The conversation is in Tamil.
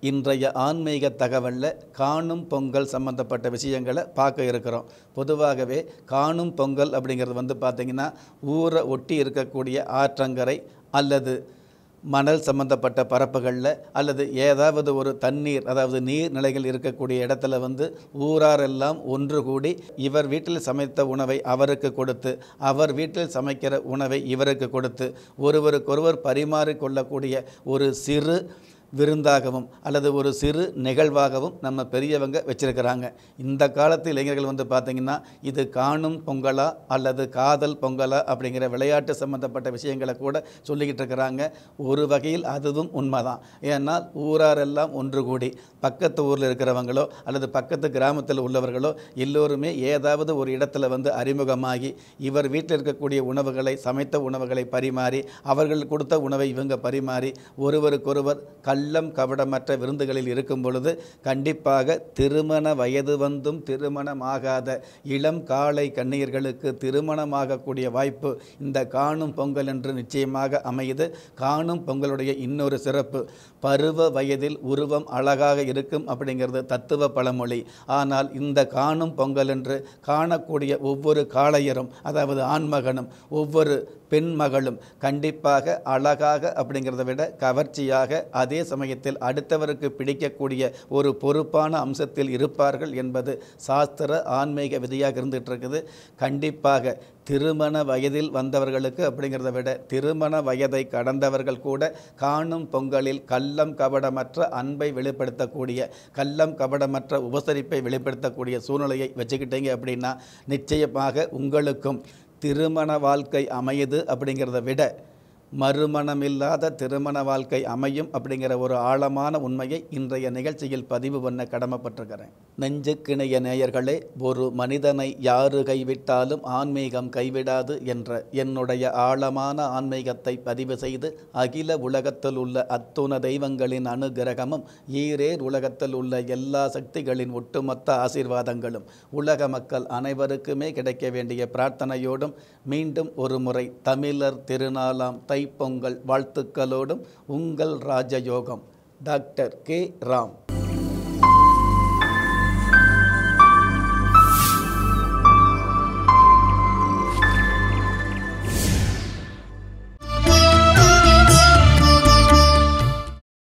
இன்றைய ஆன்மீக தகவலில் காணும் பொங்கல் சம்பந்தப்பட்ட விஷயங்களை பார்க்க இருக்கிறோம் பொதுவாகவே காணும் பொங்கல் அப்படிங்கிறது வந்து பார்த்திங்கன்னா ஊரை ஒட்டி இருக்கக்கூடிய ஆற்றங்கரை அல்லது மணல் சம்பந்தப்பட்ட பரப்புகளில் அல்லது ஏதாவது ஒரு தண்ணீர் அதாவது நீர்நிலைகள் இருக்கக்கூடிய இடத்துல வந்து ஊராரெல்லாம் ஒன்று கூடி இவர் வீட்டில் சமைத்த உணவை அவருக்கு கொடுத்து அவர் வீட்டில் சமைக்கிற உணவை இவருக்கு கொடுத்து ஒருவருக்கொருவர் பரிமாறிக்கொள்ளக்கூடிய ஒரு சிறு விருந்தாகவும் அல்லது ஒரு சிறு நிகழ்வாகவும் நம்ம பெரியவங்க வச்சிருக்கிறாங்க இந்த காலத்து இளைஞர்கள் வந்து பார்த்திங்கன்னா இது காணும் பொங்கலா அல்லது காதல் பொங்கலா அப்படிங்கிற விளையாட்டு சம்பந்தப்பட்ட விஷயங்களை கூட சொல்லிக்கிட்டு இருக்கிறாங்க ஒரு வகையில் அதுவும் உண்மைதான் ஏன்னா ஊராரெல்லாம் ஒன்று கூடி பக்கத்து ஊரில் இருக்கிறவங்களோ அல்லது பக்கத்து கிராமத்தில் உள்ளவர்களோ எல்லோருமே ஏதாவது ஒரு இடத்துல வந்து அறிமுகமாகி இவர் வீட்டில் இருக்கக்கூடிய உணவுகளை சமைத்த உணவுகளை பரிமாறி அவர்கள் கொடுத்த உணவை இவங்க பரிமாறி ஒருவருக்கொருவர் கள்ளம் கபடமற்ற விருந்துகளில் இருக்கும் பொழுது கண்டிப்பாக திருமண வயது வந்தும் திருமணமாகாத இளம் காளை கன்னியர்களுக்கு திருமணமாகக்கூடிய வாய்ப்பு இந்த காணும் பொங்கல் என்று நிச்சயமாக அமையுது காணும் பொங்கலுடைய இன்னொரு சிறப்பு பருவ வயதில் உருவம் அழகாக இருக்கும் அப்படிங்கிறது தத்துவ பழமொழி ஆனால் இந்த காணும் பொங்கல் என்று காணக்கூடிய ஒவ்வொரு காளையரும் அதாவது ஆண்மகனும் ஒவ்வொரு பெண் மகளும் கண்டிப்பாக அழகாக அப்படிங்கிறத விட கவர்ச்சியாக அதே சமயத்தில் அடுத்தவருக்கு பிடிக்கக்கூடிய ஒரு பொறுப்பான அம்சத்தில் இருப்பார்கள் என்பது சாஸ்திர ஆன்மீக விதியாக இருந்துகிட்டு இருக்குது கண்டிப்பாக திருமண வயதில் வந்தவர்களுக்கு அப்படிங்கிறத விட திருமண வயதை கடந்தவர்கள் கூட காணும் பொங்கலில் கள்ளம் கபடமற்ற அன்பை வெளிப்படுத்தக்கூடிய கள்ளம் கபடமற்ற உபசரிப்பை வெளிப்படுத்தக்கூடிய சூழ்நிலையை வச்சுக்கிட்டீங்க அப்படின்னா நிச்சயமாக உங்களுக்கும் திருமண வாழ்க்கை அமையுது அப்படிங்கிறத விட மறுமணமில்லாத திருமண வாழ்க்கை அமையும் அப்படிங்கிற ஒரு ஆழமான உண்மையை இன்றைய நிகழ்ச்சியில் பதிவு பண்ண கடமைப்பட்டிருக்கிறேன் நெஞ்சுக்கிணைய நேயர்களே ஒரு மனிதனை யாரு கைவிட்டாலும் ஆன்மீகம் கைவிடாது என்ற என்னுடைய ஆழமான ஆன்மீகத்தை பதிவு செய்து அகில உலகத்தில் உள்ள அத்துண தெய்வங்களின் அனுகிரகமும் ஈரேர் உலகத்தில் உள்ள எல்லா சக்திகளின் ஒட்டுமொத்த ஆசீர்வாதங்களும் உலக மக்கள் அனைவருக்குமே கிடைக்க வேண்டிய பிரார்த்தனையோடும் மீண்டும் ஒரு முறை தமிழர் திருநாளாம் தைப்பொங்கல் வாழ்த்துக்களோடும் உங்கள் ராஜயோகம் டாக்டர் கே ராம்